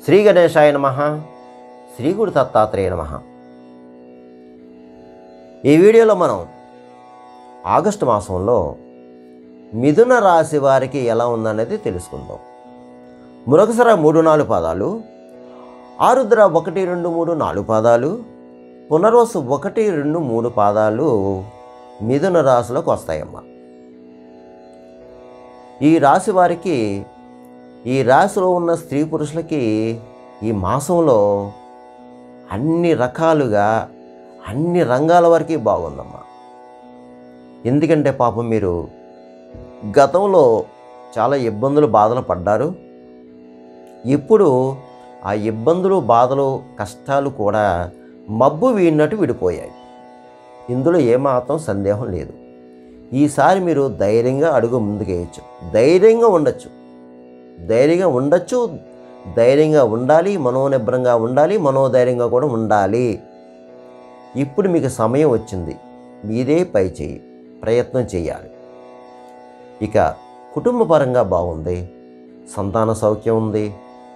శ్రీ గణేశాయ నమ శ్రీ గురు దత్తాత్రేయ నమ ఈ వీడియోలో మనం ఆగస్టు మాసంలో మిథున రాశి వారికి ఎలా ఉందనేది తెలుసుకుందాం మరొకసారి మూడు నాలుగు పాదాలు ఆరుద్ర ఒకటి రెండు మూడు నాలుగు పాదాలు పునర్వసు ఒకటి రెండు మూడు పాదాలు మిథున రాశిలోకి వస్తాయమ్మా ఈ రాశి వారికి ఈ రాశిలో ఉన్న స్త్రీ పురుషులకి ఈ మాసంలో అన్ని రకాలుగా అన్ని రంగాల వరకు బాగుందమ్మా ఎందుకంటే పాపం మీరు గతంలో చాలా ఇబ్బందులు బాధలు పడ్డారు ఇప్పుడు ఆ ఇబ్బందులు బాధలు కష్టాలు కూడా మబ్బు వీడినట్టు విడిపోయాయి ఇందులో ఏమాత్రం సందేహం లేదు ఈసారి మీరు ధైర్యంగా అడుగు ముందుకేయచ్చు ధైర్యంగా ఉండొచ్చు ధైర్యంగా ఉండొచ్చు ధైర్యంగా ఉండాలి మనోనిబ్రంగా ఉండాలి మనోధైర్యంగా కూడా ఉండాలి ఇప్పుడు మీకు సమయం వచ్చింది మీదే పై చేయి ప్రయత్నం చేయాలి ఇక కుటుంబ పరంగా బాగుంది సంతాన సౌఖ్యం ఉంది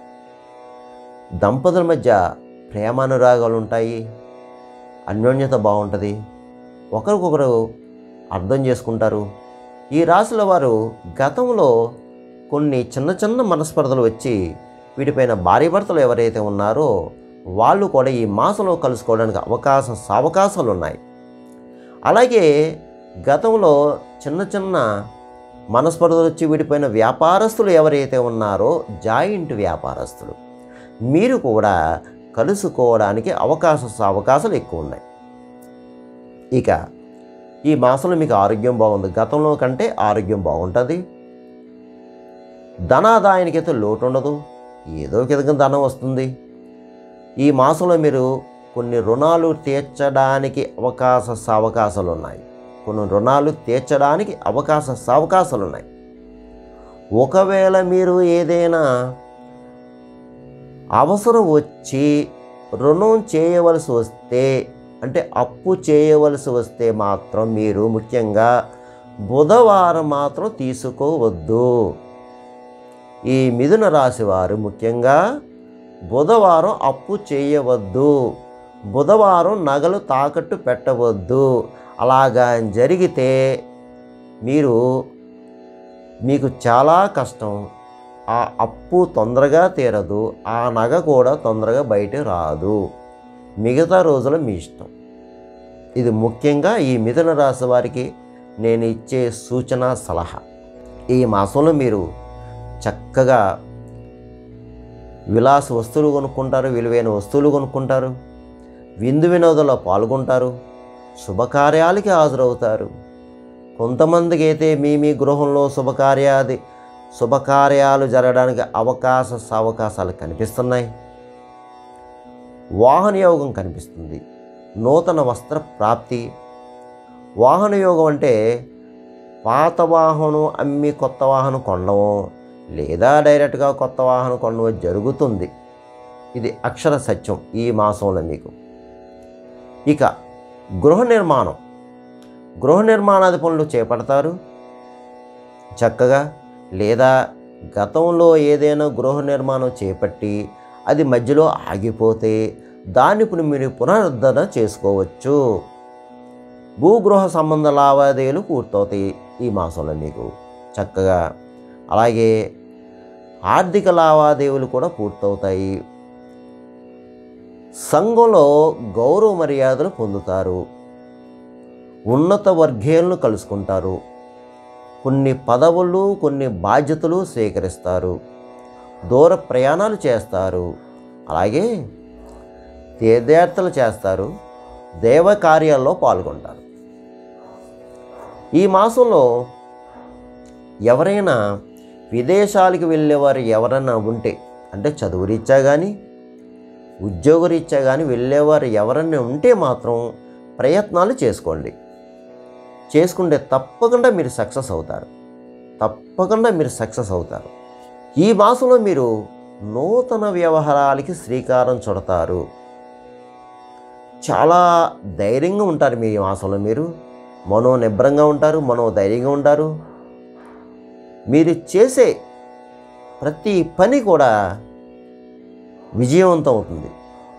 దంపతుల మధ్య ప్రేమానురాగాలు ఉంటాయి అన్యోన్యత బాగుంటుంది ఒకరికొకరు అర్థం చేసుకుంటారు ఈ రాశుల వారు గతంలో కొన్ని చిన్న చిన్న మనస్పర్ధలు వచ్చి వీటిపైన భార్య భర్తలు ఎవరైతే ఉన్నారో వాళ్ళు కూడా ఈ మాసంలో కలుసుకోవడానికి అవకాశం అవకాశాలు ఉన్నాయి అలాగే గతంలో చిన్న చిన్న మనస్పర్ధలు వచ్చి వీటిపైన వ్యాపారస్తులు ఎవరైతే ఉన్నారో జాయింట్ వ్యాపారస్తులు మీరు కూడా కలుసుకోవడానికి అవకాశ అవకాశాలు ఎక్కువ ఉన్నాయి ఇక ఈ మాసంలో మీకు ఆరోగ్యం బాగుంది గతంలో కంటే ఆరోగ్యం బాగుంటుంది ధనాదాయానికైతే లోటు ఉండదు ఏదో ఒక విధంగా ధనం వస్తుంది ఈ మాసంలో మీరు కొన్ని రుణాలు తీర్చడానికి అవకాశ అవకాశాలు ఉన్నాయి కొన్ని రుణాలు తీర్చడానికి అవకాశ అవకాశాలు ఉన్నాయి ఒకవేళ మీరు ఏదైనా అవసరం వచ్చి రుణం చేయవలసి వస్తే అంటే అప్పు చేయవలసి వస్తే మాత్రం మీరు ముఖ్యంగా బుధవారం మాత్రం తీసుకోవద్దు ఈ మిథున రాశి వారు ముఖ్యంగా బుధవారం అప్పు చేయవద్దు బుధవారం నగలు తాకట్టు పెట్టవద్దు అలాగా జరిగితే మీరు మీకు చాలా కష్టం ఆ అప్పు తొందరగా తీరదు ఆ నగ కూడా తొందరగా బయట రాదు మిగతా రోజులు మీ ఇష్టం ఇది ముఖ్యంగా ఈ మిథున రాశి వారికి నేను ఇచ్చే సూచన సలహా ఈ మాసంలో మీరు చక్కగా విలాస వస్తువులు కొనుక్కుంటారు విలువైన వస్తువులు కొనుక్కుంటారు విందు వినోదంలో పాల్గొంటారు శుభకార్యాలకి హాజరవుతారు కొంతమందికి అయితే మీ మీ గృహంలో శుభకార్యాది శుభకార్యాలు జరగడానికి అవకాశ అవకాశాలు కనిపిస్తున్నాయి వాహన యోగం కనిపిస్తుంది నూతన వస్త్ర ప్రాప్తి వాహన యోగం అంటే పాత వాహనం అమ్మి కొత్త వాహనం కొనడమో లేదా డైరెక్ట్గా కొత్త వాహనం కొనడమో జరుగుతుంది ఇది అక్షర సత్యం ఈ మాసంలో మీకు ఇక గృహ నిర్మాణం గృహ నిర్మాణాది పనులు చేపడతారు చక్కగా లేదా గతంలో ఏదైనా గృహ నిర్మాణం చేపట్టి అది మధ్యలో ఆగిపోతే దాన్ని ఇప్పుడు మీరు పునరుద్ధరణ చేసుకోవచ్చు భూగృహ సంబంధ లావాదేవీలు పూర్తవుతాయి ఈ మాసంలో మీకు చక్కగా అలాగే ఆర్థిక లావాదేవీలు కూడా పూర్తవుతాయి సంఘంలో గౌరవ మర్యాదలు పొందుతారు ఉన్నత వర్గీయులను కలుసుకుంటారు కొన్ని పదవులు కొన్ని బాధ్యతలు స్వీకరిస్తారు దూర ప్రయాణాలు చేస్తారు అలాగే తీర్థయాత్రలు చేస్తారు దేవ కార్యాల్లో పాల్గొంటారు ఈ మాసంలో ఎవరైనా విదేశాలకు వెళ్ళేవారు ఎవరైనా ఉంటే అంటే చదువు రీత్యా కానీ ఉద్యోగరీత్యా కానీ వెళ్ళేవారు ఎవరైనా ఉంటే మాత్రం ప్రయత్నాలు చేసుకోండి చేసుకుంటే తప్పకుండా మీరు సక్సెస్ అవుతారు తప్పకుండా మీరు సక్సెస్ అవుతారు ఈ మాసంలో మీరు నూతన వ్యవహారాలకి శ్రీకారం చుడతారు చాలా ధైర్యంగా ఉంటారు మీ మాసంలో మీరు మనో నిబ్రంగా ఉంటారు మనో ధైర్యంగా ఉంటారు మీరు చేసే ప్రతి పని కూడా విజయవంతం అవుతుంది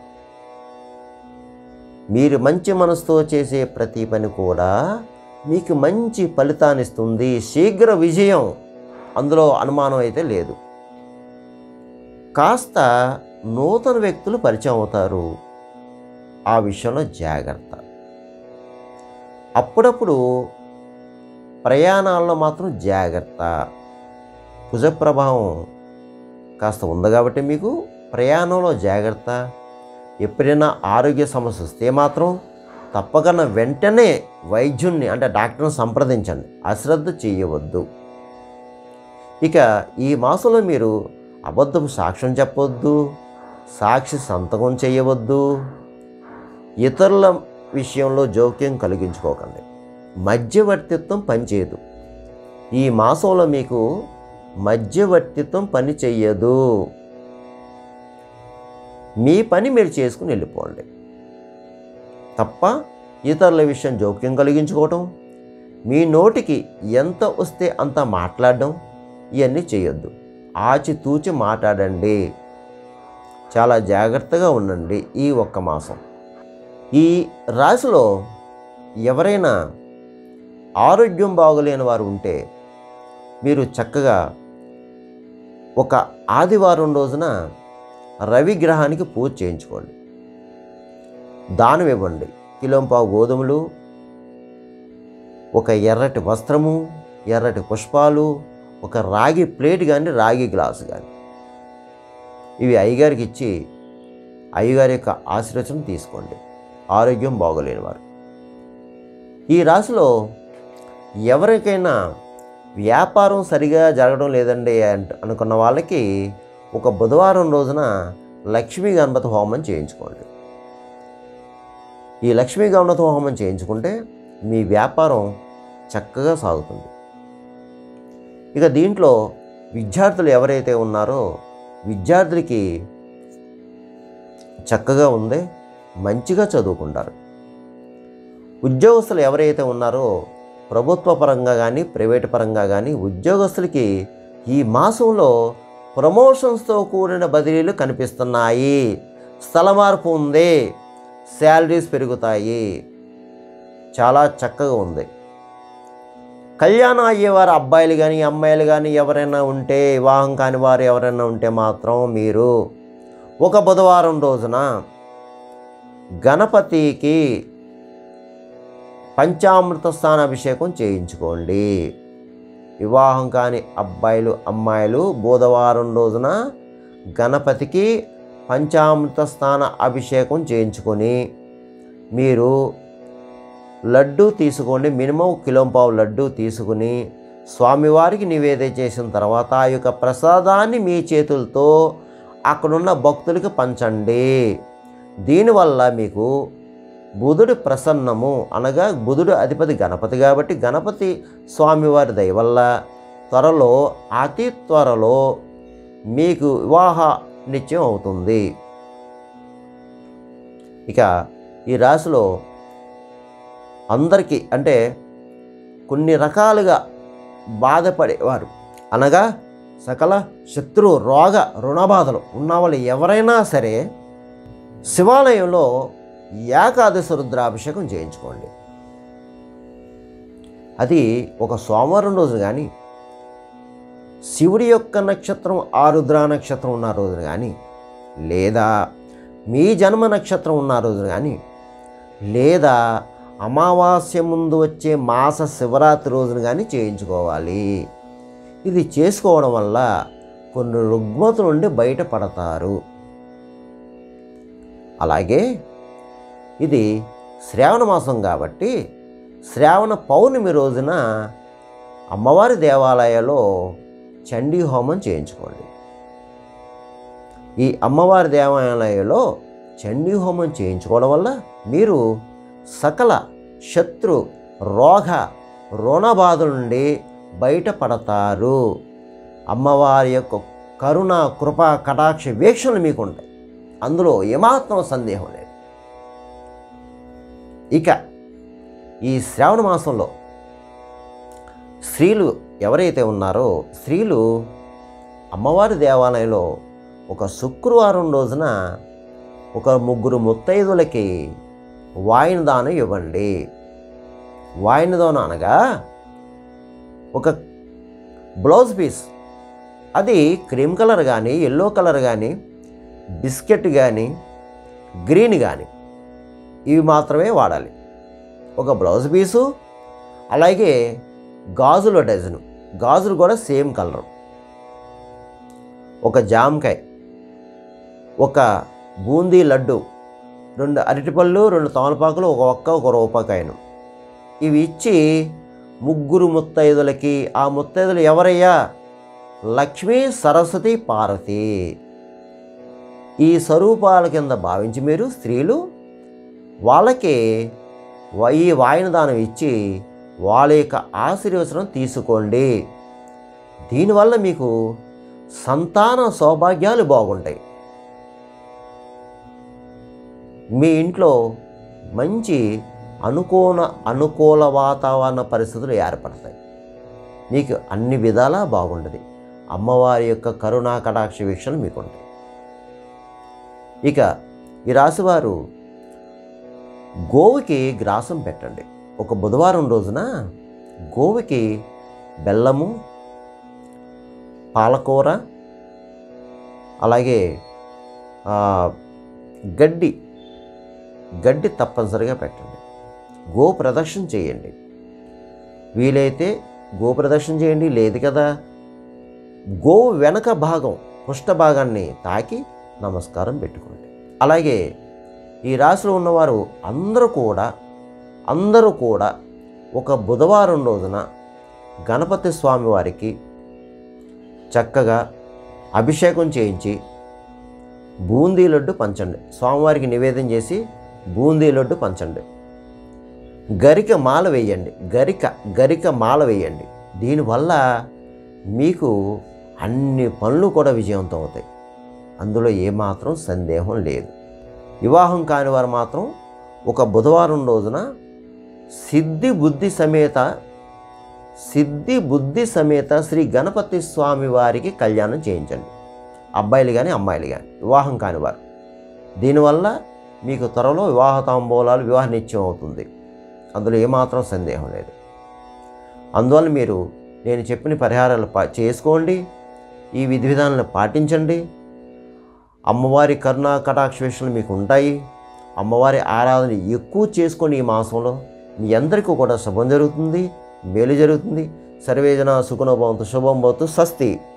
మీరు మంచి మనసుతో చేసే ప్రతి పని కూడా మీకు మంచి ఫలితాన్ని ఇస్తుంది శీఘ్ర విజయం అందులో అనుమానం అయితే లేదు కాస్త నూతన వ్యక్తులు పరిచయం అవుతారు ఆ విషయంలో జాగ్రత్త అప్పుడప్పుడు ప్రయాణాల్లో మాత్రం జాగ్రత్త కుజ ప్రభావం కాస్త ఉంది కాబట్టి మీకు ప్రయాణంలో జాగ్రత్త ఎప్పుడైనా ఆరోగ్య సమస్య వస్తే మాత్రం తప్పకుండా వెంటనే వైద్యుణ్ణి అంటే డాక్టర్ని సంప్రదించండి అశ్రద్ధ చేయవద్దు ఇక ఈ మాసంలో మీరు అబద్ధపు సాక్ష్యం చెప్పవద్దు సాక్షి సంతకం చేయవద్దు ఇతరుల విషయంలో జోక్యం కలిగించుకోకండి మధ్యవర్తిత్వం పనిచేయదు ఈ మాసంలో మీకు మధ్యవర్తిత్వం పని చెయ్యదు మీ పని మీరు చేసుకుని వెళ్ళిపోండి తప్ప ఇతరుల విషయం జోక్యం కలిగించుకోవటం మీ నోటికి ఎంత వస్తే అంత మాట్లాడడం ఇవన్నీ చేయొద్దు ఆచితూచి మాట్లాడండి చాలా జాగ్రత్తగా ఉండండి ఈ ఒక్క మాసం ఈ రాశిలో ఎవరైనా ఆరోగ్యం బాగోలేని వారు ఉంటే మీరు చక్కగా ఒక ఆదివారం రోజున రవి గ్రహానికి పూజ చేయించుకోండి దానం ఇవ్వండి కిలోంపావు గోధుమలు ఒక ఎర్రటి వస్త్రము ఎర్రటి పుష్పాలు ఒక రాగి ప్లేట్ కానీ రాగి గ్లాసు కానీ ఇవి అయ్యగారికి ఇచ్చి అయ్యగారి యొక్క ఆశీర్వచనం తీసుకోండి ఆరోగ్యం బాగోలేని వారు ఈ రాశిలో ఎవరికైనా వ్యాపారం సరిగా జరగడం లేదండి అంట అనుకున్న వాళ్ళకి ఒక బుధవారం రోజున లక్ష్మీ గణపతి హోమం చేయించుకోండి ఈ లక్ష్మీ గణపతి హోమం చేయించుకుంటే మీ వ్యాపారం చక్కగా సాగుతుంది ఇక దీంట్లో విద్యార్థులు ఎవరైతే ఉన్నారో విద్యార్థులకి చక్కగా ఉంది మంచిగా చదువుకుంటారు ఉద్యోగస్తులు ఎవరైతే ఉన్నారో ప్రభుత్వ పరంగా కానీ ప్రైవేట్ పరంగా కానీ ఉద్యోగస్తులకి ఈ మాసంలో ప్రమోషన్స్తో కూడిన బదిలీలు కనిపిస్తున్నాయి స్థల మార్పు ఉంది శాలరీస్ పెరుగుతాయి చాలా చక్కగా ఉంది కళ్యాణం అయ్యేవారు అబ్బాయిలు కానీ అమ్మాయిలు కానీ ఎవరైనా ఉంటే వివాహం కాని వారు ఎవరైనా ఉంటే మాత్రం మీరు ఒక బుధవారం రోజున గణపతికి పంచామృత స్థానాభిషేకం చేయించుకోండి వివాహం కాని అబ్బాయిలు అమ్మాయిలు బుధవారం రోజున గణపతికి పంచామృత స్థాన అభిషేకం చేయించుకొని మీరు లడ్డు తీసుకోండి మినిమం కిలోంపావు లడ్డు తీసుకుని స్వామివారికి నివేదన చేసిన తర్వాత ఆ యొక్క ప్రసాదాన్ని మీ చేతులతో అక్కడున్న భక్తులకి పంచండి దీనివల్ల మీకు బుధుడి ప్రసన్నము అనగా బుధుడు అధిపతి గణపతి కాబట్టి గణపతి స్వామివారి దయ వల్ల త్వరలో అతి త్వరలో మీకు వివాహ నిత్యం అవుతుంది ఇక ఈ రాశిలో అందరికీ అంటే కొన్ని రకాలుగా బాధపడేవారు అనగా సకల శత్రు రోగ రుణబాధలు ఉన్న వాళ్ళు ఎవరైనా సరే శివాలయంలో ఏకాదశి రుద్రాభిషేకం చేయించుకోండి అది ఒక సోమవారం రోజు కానీ శివుడి యొక్క నక్షత్రం ఆరుద్ర నక్షత్రం ఉన్న రోజున కానీ లేదా మీ జన్మ నక్షత్రం ఉన్న రోజున కానీ లేదా అమావాస్య ముందు వచ్చే మాస శివరాత్రి రోజున కానీ చేయించుకోవాలి ఇది చేసుకోవడం వల్ల కొన్ని రుగ్మతుల నుండి బయటపడతారు అలాగే ఇది శ్రావణ మాసం కాబట్టి శ్రావణ పౌర్ణమి రోజున అమ్మవారి దేవాలయాల్లో చండీ హోమం చేయించుకోండి ఈ అమ్మవారి దేవాలయంలో చండీ హోమం చేయించుకోవడం వల్ల మీరు సకల శత్రు రోగ రుణబాధల నుండి బయటపడతారు అమ్మవారి యొక్క కరుణ కృప కటాక్ష వీక్షణలు మీకు ఉంటాయి అందులో ఏమాత్రం సందేహం లేదు ఇక ఈ శ్రావణ మాసంలో స్త్రీలు ఎవరైతే ఉన్నారో స్త్రీలు అమ్మవారి దేవాలయంలో ఒక శుక్రవారం రోజున ఒక ముగ్గురు ముత్తైదులకి వాయిన దానం ఇవ్వండి వాయిన దానం అనగా ఒక బ్లౌజ్ పీస్ అది క్రీమ్ కలర్ కానీ ఎల్లో కలర్ కానీ బిస్కెట్ కానీ గ్రీన్ కానీ ఇవి మాత్రమే వాడాలి ఒక బ్లౌజ్ పీసు అలాగే గాజుల డజను గాజులు కూడా సేమ్ కలర్ ఒక జామకాయ ఒక బూందీ లడ్డు రెండు అరటిపళ్ళు రెండు తమలపాకులు ఒక ఒక్క ఒక రూపాయకాయను ఇవి ఇచ్చి ముగ్గురు ముత్తైదులకి ఆ ముత్తైదులు ఎవరయ్యా లక్ష్మీ సరస్వతి పార్వతి ఈ స్వరూపాల కింద భావించి మీరు స్త్రీలు వాళ్ళకి వ- ఈ వాయిన దానం ఇచ్చి వాళ్ళ యొక్క ఆశీర్వచనం తీసుకోండి దీనివల్ల మీకు సంతాన సౌభాగ్యాలు బాగుంటాయి మీ ఇంట్లో మంచి అనుకూల అనుకూల వాతావరణ పరిస్థితులు ఏర్పడతాయి మీకు అన్ని విధాలా బాగుంటుంది అమ్మవారి యొక్క కరుణా కటాక్ష వీక్షణ మీకు ఉంటాయి ఇక ఈ రాశివారు గోవుకి గ్రాసం పెట్టండి ఒక బుధవారం రోజున గోవుకి బెల్లము పాలకూర అలాగే ఆ, గడ్డి గడ్డి తప్పనిసరిగా పెట్టండి గో ప్రదక్షిణ చేయండి వీలైతే గో ప్రదక్షిణ చేయండి లేదు కదా గోవు వెనక భాగం పుష్ట భాగాన్ని తాకి నమస్కారం పెట్టుకోండి అలాగే ఈ రాశిలో ఉన్నవారు అందరూ కూడా అందరూ కూడా ఒక బుధవారం రోజున గణపతి స్వామి వారికి చక్కగా అభిషేకం చేయించి బూందీ లడ్డు పంచండి స్వామివారికి నివేదన చేసి బూందీ లడ్డు పంచండి గరిక మాల వేయండి గరిక గరిక మాల వేయండి దీనివల్ల మీకు అన్ని పనులు కూడా విజయవంతం అవుతాయి అందులో ఏమాత్రం సందేహం లేదు వివాహం కాని వారు మాత్రం ఒక బుధవారం రోజున సిద్ధి బుద్ధి సమేత సిద్ధి బుద్ధి సమేత శ్రీ గణపతి స్వామి వారికి కళ్యాణం చేయించండి అబ్బాయిలు కానీ అమ్మాయిలు కానీ వివాహం కానివారు దీనివల్ల మీకు త్వరలో వివాహ తాంబూలాలు వివాహ నిత్యం అవుతుంది అందులో ఏమాత్రం సందేహం లేదు అందువల్ల మీరు నేను చెప్పిన పరిహారాలు పా చేసుకోండి ఈ విధి విధానాలను పాటించండి అమ్మవారి కరుణా కటాక్ష విషయాలు మీకు ఉంటాయి అమ్మవారి ఆరాధన ఎక్కువ చేసుకొని ఈ మాసంలో మీ అందరికీ కూడా శుభం జరుగుతుంది మేలు జరుగుతుంది సర్వేజన సుఖనోభవంతు శుభం భవతు స్వస్తి